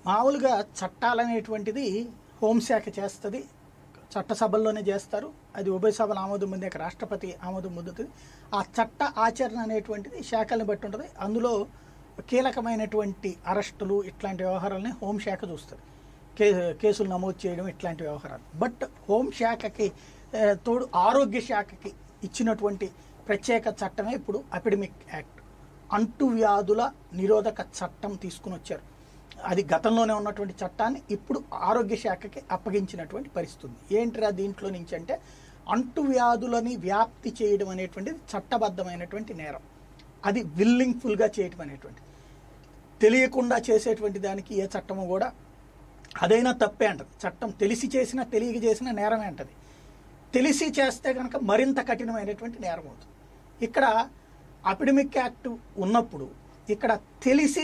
మామూలుగా చట్టాలనేటువంటిది హోంశాఖ చేస్తుంది చట్టసభల్లోనే చేస్తారు అది ఉభయ సభల ఆమోదం పొందాక రాష్ట్రపతి ఆమోదం పొందుతుంది ఆ చట్ట ఆచరణ అనేటువంటిది శాఖల్ని బట్టి ఉంటుంది అందులో కీలకమైనటువంటి అరెస్టులు ఇట్లాంటి వ్యవహారాలని హోంశాఖ చూస్తుంది కే కేసులు నమోదు చేయడం ఇట్లాంటి వ్యవహారాలు బట్ హోంశాఖకి ఆ, తోడు ఆరోగ్య శాఖకి ఇచ్చినటువంటి ప్రత్యేక చట్టమే ఇప్పుడు అపిడమిక్ యాక్ట్ అంటువ్యాధుల నిరోధక చట్టం తీసుకుని వచ్చారు అది గతంలోనే ఉన్నటువంటి చట్టాన్ని ఇప్పుడు ఆరోగ్య శాఖకి అప్పగించినటువంటి పరిస్థితి ఉంది ఏంటిరా దీంట్లో నుంచి అంటే అంటువ్యాధులని వ్యాప్తి చేయడం అనేటువంటిది చట్టబద్ధమైనటువంటి నేరం అది విల్లింగ్ఫుల్గా చేయటం అనేటువంటి తెలియకుండా చేసేటువంటి దానికి ఏ చట్టము కూడా అదైనా తప్పే అంటది చట్టం తెలిసి చేసినా తెలియక చేసినా నేరమే అంటది తెలిసి చేస్తే కనుక మరింత కఠినమైనటువంటి నేరం అవుతుంది ఇక్కడ అపిడమిక్ యాక్ట్ ఉన్నప్పుడు ఇక్కడ తెలిసి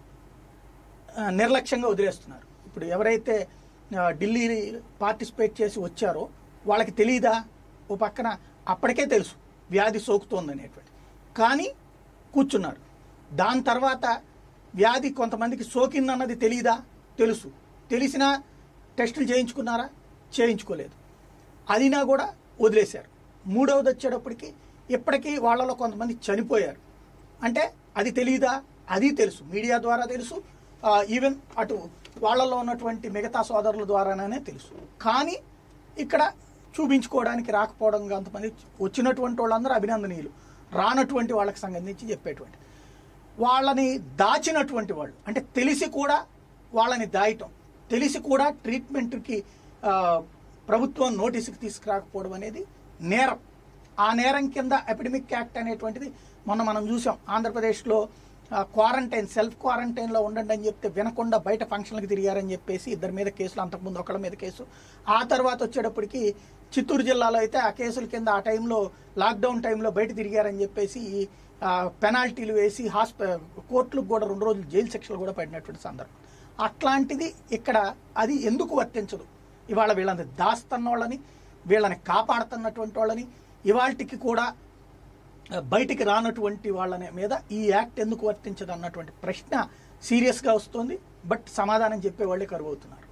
ఆ, నిర్లక్ష్యంగా వదిలేస్తున్నారు ఇప్పుడు ఎవరైతే ఆ, ఢిల్లీ పార్టిసిపేట్ చేసి వచ్చారో వాళ్ళకి తెలియదా ఓ పక్కన అప్పటికే తెలుసు వ్యాధి సోకుతోంది అనేటువంటి కానీ కూర్చున్నారు దాని తర్వాత వ్యాధి కొంతమందికి సోకిందన్నది తెలియదా తెలుసు తెలిసినా టెస్టులు చేయించుకున్నారా చేయించుకోలేదు అదినా కూడా వదిలేశారు మూడవది వచ్చేటప్పటికి ఇప్పటికీ వాళ్ళలో కొంతమంది చనిపోయారు అంటే అది తెలియదా అది తెలుసు మీడియా ద్వారా తెలుసు ఆ, ఈవెన్ అటు వాళ్ళలో ఉన్నటువంటి మిగతా సోదరుల ద్వారానే తెలుసు కానీ ఇక్కడ చూపించుకోవడానికి రాకపోవడం కొంతమంది వచ్చినటువంటి వాళ్ళందరూ అభినందనీయులు రానటువంటి వాళ్ళకి సంబంధించి చెప్పేటువంటి వాళ్ళని దాచినటువంటి వాళ్ళు అంటే తెలిసి కూడా వాళ్ళని దాయటం తెలిసి కూడా ట్రీట్మెంట్కి ఆ, ప్రభుత్వం నోటీసుకి తీసుకురాకపోవడం అనేది నేరం ఆ నేరం కింద ఎపిడమిక్ యాక్ట్ అనేటువంటిది మొన్న మనం చూసాం ఆంధ్రప్రదేశ్లో క్వారంటైన్ సెల్ఫ్ క్వారంటైన్లో ఉండండి అని చెప్తే వినకుండా బయట ఫంక్షన్లకు తిరిగారని చెప్పేసి ఇద్దరి మీద కేసులు అంతకుముందు ఒకళ్ళ మీద కేసు ఆ తర్వాత వచ్చేటప్పటికి చిత్తూరు జిల్లాలో అయితే ఆ కేసుల కింద ఆ టైంలో లాక్డౌన్ టైంలో బయట తిరిగారని చెప్పేసి ఆ, పెనాల్టీలు వేసి హాస్ప కోర్టులకు కూడా రెండు రోజులు జైలు శిక్షలు కూడా పడినటువంటి సందర్భం అట్లాంటిది ఇక్కడ అది ఎందుకు వర్తించదు ఇవాళ వీళ్ళని దాస్తున్న వాళ్ళని వీళ్ళని కాపాడుతున్నటువంటి వాళ్ళని ఇవాళకి కూడా ఆ, బయటికి రానటువంటి వాళ్ళని మీద ఈ యాక్ట్ ఎందుకు వర్తించదు అన్నటువంటి ప్రశ్న సీరియస్గా వస్తుంది బట్ సమాధానం చెప్పే వాళ్ళే కరువవుతున్నారు